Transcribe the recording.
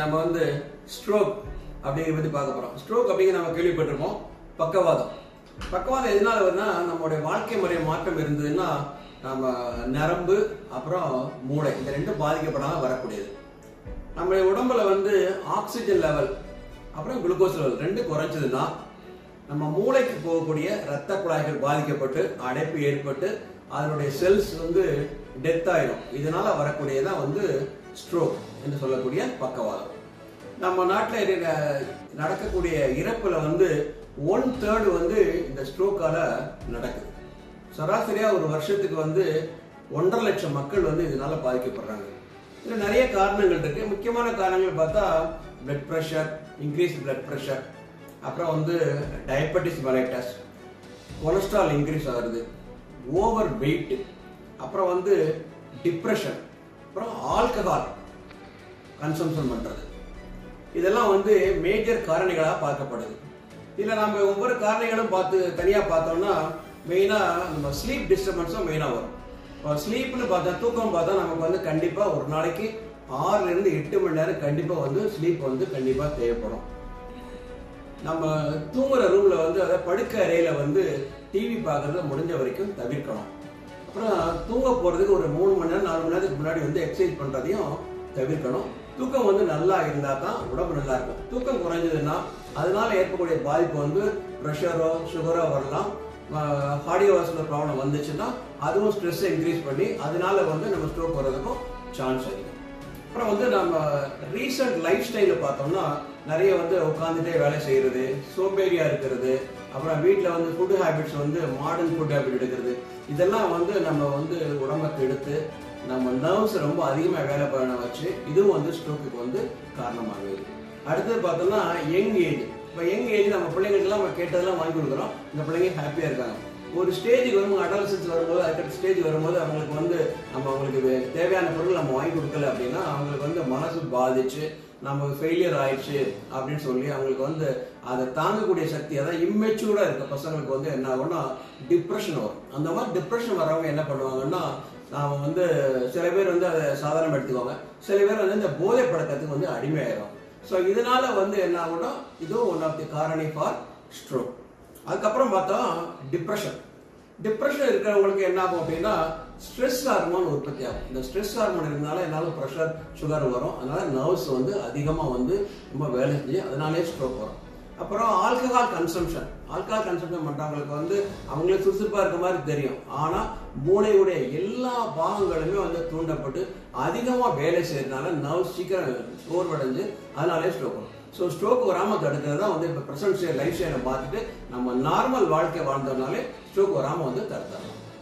நம்ம வந்து ஸ்ட்ரோக் அப்படிங்கிற பத்தி பார்க்க போறோம் ஸ்ட்ரோக் அப்படிங்கிற நம்ம கேள்விப்பட்டிருப்போம் பக்கவாதம் பக்கவாதம் எதனால வருதுன்னா நம்மளுடைய வாழ்க்கை முறை மாற்றம் இருந்ததுன்னா நம்ம நரம்பு அப்புறம் மூளை இந்த ரெண்டும் பாதிக்கப்படாம வரக்கூடியது நம்ம உடம்புல வந்து ஆக்சிஜன் லெவல் அப்புறம் குளுக்கோஸ் லெவல் ரெண்டு குறைஞ்சதுன்னா நம்ம மூளைக்கு போகக்கூடிய இரத்த குழாய்கள் பாதிக்கப்பட்டு அடைப்பு ஏற்பட்டு அதனுடைய செல்ஸ் வந்து டெத் ஆயிடும் இதனால வரக்கூடியதான் வந்து ஸ்ட்ரோக் என்று சொல்லக்கூடிய பக்கவாதம் நம்ம நாட்டில் நடக்கக்கூடிய இறப்புல வந்து ஒன் தேர்டு வந்து இந்த ஸ்ட்ரோக்கால நடக்குது சராசரியா ஒரு வருஷத்துக்கு வந்து ஒன்றரை லட்சம் மக்கள் வந்து இதனால பாதிக்கப்படுறாங்க இதுல நிறைய காரணங்கள் இருக்கு முக்கியமான காரணங்கள் பார்த்தா blood pressure increase blood pressure அப்புறம் வந்து டயபெட்டிஸ் மெலைட்டஸ் கொலஸ்ட்ரால் இன்க்ரீஸ் ஆகுது ஓவர் வெயிட் அப்புறம் வந்து டிப்ரெஷன் அப்புறம் ஆல்கஹால் கன்சம்ஷன் பண்றது இதெல்லாம் வந்து மேஜர் காரணிகளாக பார்க்கப்படுது இதில் நம்ம ஒவ்வொரு காரணிகளும் பார்த்து தனியாக பார்த்தோம்னா மெயினாக நம்ம ஸ்லீப் டிஸ்டர்பன்ஸும் மெயினாக வரும் இப்போ ஸ்லீப்னு பார்த்தா தூக்கம் பார்த்தா நமக்கு வந்து கண்டிப்பாக ஒரு நாளைக்கு ஆறுல இருந்து எட்டு மணி நேரம் கண்டிப்பாக வந்து ஸ்லீப் வந்து கண்டிப்பாக தேவைப்படும் நம்ம தூங்குற ரூம்ல வந்து அதாவது படுக்க அறையில வந்து டிவி பார்க்கறத முடிஞ்ச வரைக்கும் தவிர்க்கணும் அப்புறம் தூங்க போறதுக்கு ஒரு மூணு மணி நேரம் நாலு மணி நேரத்துக்கு முன்னாடி வந்து எக்ஸசைஸ் பண்றதையும் தவிர்க்கணும் தூக்கம் வந்து நல்லா இருந்தா தான் உடம்பு நல்லா இருக்கும் தூக்கம் குறைஞ்சதுன்னா அதனால ஏற்படக்கூடிய பாதிப்பு வந்து ப்ரெஷரோ சுகரோ வரலாம் கார்டியோவாஸ்குலர் ப்ராப்ளம் வந்துச்சுன்னா அதுவும் ஸ்ட்ரெஸ்ஸை இன்க்ரீஸ் பண்ணி அதனால வந்து நம்ம ஸ்ட்ரோக் வர்றதுக்கும் சான்ஸ் அதிகம் அப்புறம் வந்து நம்ம ரீசெண்ட் லைஃப் ஸ்டைல பார்த்தோம்னா நிறைய வந்து உட்காந்துட்டே வேலை செய்யறது சோம்பேறியா இருக்கிறது அப்புறம் வீட்டில் வந்து ஃபுட் ஹேபிட்ஸ் வந்து மாடர்ன் ஃபுட் ஹேபிட் எடுக்கிறது இதெல்லாம் வந்து நம்ம வந்து உடம்புக்கு எடுத்து நம்ம நர்வ்ஸ் ரொம்ப அதிகமாக வேலை பண்ண வச்சு இதுவும் வந்து ஸ்ட்ரோக்குக்கு வந்து காரணமாகுது அடுத்தது பார்த்தோம்னா யங் ஏஜ் இப்போ யங் ஏஜ் நம்ம பிள்ளைங்களுக்குலாம் நம்ம கேட்டதெல்லாம் வாங்கி கொடுக்குறோம் இந்த பிள்ளைங்க ஹாப்பியாக இருக்காங்க ஒரு ஸ்டேஜுக்கு வரும்போது அடல்சன்ஸ் வரும்போது அடுத்த ஸ்டேஜ் வரும்போது அவங்களுக்கு வந்து நம்ம அவங்களுக்கு வே- தேவையான பொருள் நம்ம வாங்கி கொடுக்கல அப்படின்னா அவங்களுக்கு வந்து மனசு பாதிச்சு நம்ம ஃபெயிலியர் ஆயிடுச்சு அப்படின்னு சொல்லி அவங்களுக்கு வந்து அதை தாங்கக்கூடிய சக்தி அதாவது இம்மெச்சூர்டாக இருக்க பசங்களுக்கு வந்து என்ன ஆகும்னா டிப்ரெஷன் வரும் அந்த மாதிரி டிப்ரெஷன் வரவங்க என்ன பண்ணுவாங்கன்னா நாம வந்து சில பேர் வந்து அதை சாதாரணம் எடுத்துக்குவாங்க சில பேர் வந்து இந்த போதை பழக்கத்துக்கு வந்து அடிமையாயிரும் ஸோ இதனால வந்து என்ன ஆகும்னா இதுவும் ஒன் ஆஃப் தி காரணி ஃபார் ஸ்ட்ரோக் அதுக்கப்புறம் பார்த்தா டிப்ரெஷன் டிப்ரெஷன் இருக்கிறவங்களுக்கு என்ன ஆகும் அப்படின்னா ஸ்ட்ரெஸ் ஹார்மோன் உற்பத்தி ஆகும் இந்த ஸ்ட்ரெஸ் ஹார்மோன் இருந்தாலும் என்னாலும் ப்ரெஷர் சுகர் வரும் அதனால நர்வ்ஸ் வந்து அதிகமாக வந்து ரொம்ப வேலை செஞ்சு அதனாலே ஸ்ட்ரோக் வரும் அப்புறம் ஆல்கஹால் கன்சம்ஷன் ஆல்கஹால் கன்சம்ஷன் பண்றவங்களுக்கு வந்து அவங்களே சுறுசுறுப்பா இருக்க மாதிரி தெரியும் ஆனா மூளையுடைய எல்லா பாகங்களுமே வந்து தூண்டப்பட்டு அதிகமா வேலை செய்யறதுனால நர்வ் சீக்கிரம் சோர்வடைஞ்சு அதனாலே ஸ்ட்ரோக் வரும் ஸோ ஸ்ட்ரோக் வராம தடுக்கிறது தான் வந்து இப்போ ப்ரெசன்ட் லைஃப் ஸ்டைலை பார்த்துட்டு நம்ம நார்மல் வாழ்க்கை வாழ்ந்தோம்னாலே ஸ்ட்ரோக் வராம வந்து தடுத்துடலாம்